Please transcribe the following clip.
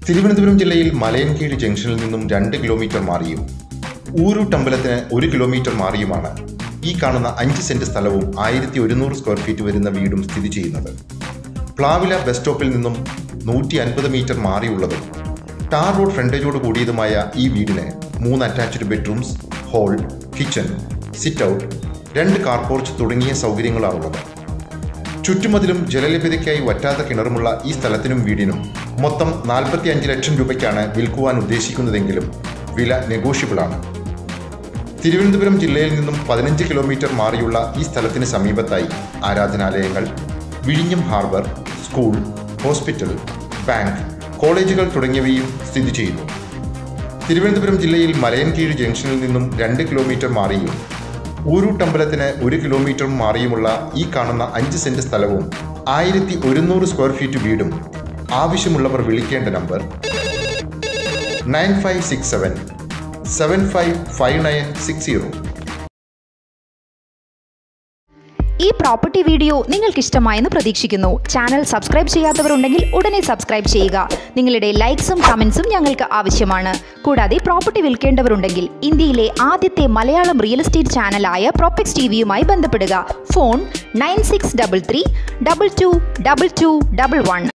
തിരുവനന്തപുരം ജില്ലയിൽ മലയൻകീഴ് ജംഗ്ഷനിൽ നിന്നും രണ്ട് കിലോമീറ്റർ മാറിയും ഊരൂട്ടമ്പലത്തിന് ഒരു കിലോമീറ്റർ മാറിയുമാണ് ഈ കാണുന്ന അഞ്ച് സെന്റ് സ്ഥലവും ആയിരത്തി ഒരുന്നൂറ് സ്ക്വയർ ഫീറ്റ് വരുന്ന വീടും സ്ഥിതി ചെയ്യുന്നത് പ്ലാവില ബസ് സ്റ്റോപ്പിൽ നിന്നും നൂറ്റി അൻപത് മീറ്റർ മാറിയുള്ളതും ടാർ റോഡ് ഫ്രണ്ടേജോട് കൂടിയതുമായ ഈ വീടിന് മൂന്ന് attached bedrooms hall kitchen sit out രണ്ട് കാർ പോർച്ച് തുടങ്ങിയ സൗകര്യങ്ങളാണുള്ളത് ചുറ്റുമതിലും ജലലഭ്യതയ്ക്കായി വറ്റാത്ത കിണറുമുള്ള ഈ സ്ഥലത്തിനും വീടിനും മൊത്തം നാൽപ്പത്തി അഞ്ച് ലക്ഷം രൂപയ്ക്കാണ് വിൽക്കുവാൻ ഉദ്ദേശിക്കുന്നതെങ്കിലും വില നെഗോഷ്യബിളാണ് തിരുവനന്തപുരം ജില്ലയിൽ നിന്നും പതിനഞ്ച് കിലോമീറ്റർ മാറിയുള്ള ഈ സ്ഥലത്തിന് സമീപത്തായി ആരാധനാലയങ്ങൾ വിഴിഞ്ഞം ഹാർബർ സ്കൂൾ ഹോസ്പിറ്റൽ ബാങ്ക് കോളേജുകൾ തുടങ്ങിയവയും സ്ഥിതി ചെയ്യുന്നു തിരുവനന്തപുരം ജില്ലയിൽ മലയൻകീഴ് ജംഗ്ഷനിൽ നിന്നും രണ്ട് കിലോമീറ്റർ മാറിയും ഊരൂട്ടമ്പലത്തിന് ഒരു കിലോമീറ്റർ മാറിയുമുള്ള ഈ കാണുന്ന അഞ്ച് സെന്റ് സ്ഥലവും ആയിരത്തി ഒരുന്നൂറ് സ്ക്വയർ ഫീറ്റ് വീടും ആവശ്യമുള്ളവർ വിളിക്കേണ്ട number nine five six seven seven five five nine six zero ഈ പ്രോപ്പർട്ടി വീഡിയോ നിങ്ങൾക്ക് ഇഷ്ടമായെന്ന് പ്രതീക്ഷിക്കുന്നു ചാനൽ സബ്സ്ക്രൈബ് ചെയ്യാത്തവരുണ്ടെങ്കിൽ ഉടനെ സബ്സ്ക്രൈബ് ചെയ്യുക നിങ്ങളുടെ ലൈക്സും കമൻസും ഞങ്ങൾക്ക് ആവശ്യമാണ് കൂടാതെ പ്രോപ്പർട്ടി വിൽക്കേണ്ടവരുണ്ടെങ്കിൽ ഇന്ത്യയിലെ ആദ്യത്തെ മലയാളം റിയൽ എസ്റ്റേറ്റ് ചാനലായ പ്രോപ്പക്സ് ടി വിയുമായി ബന്ധപ്പെടുക phone nine six double three double two double two double one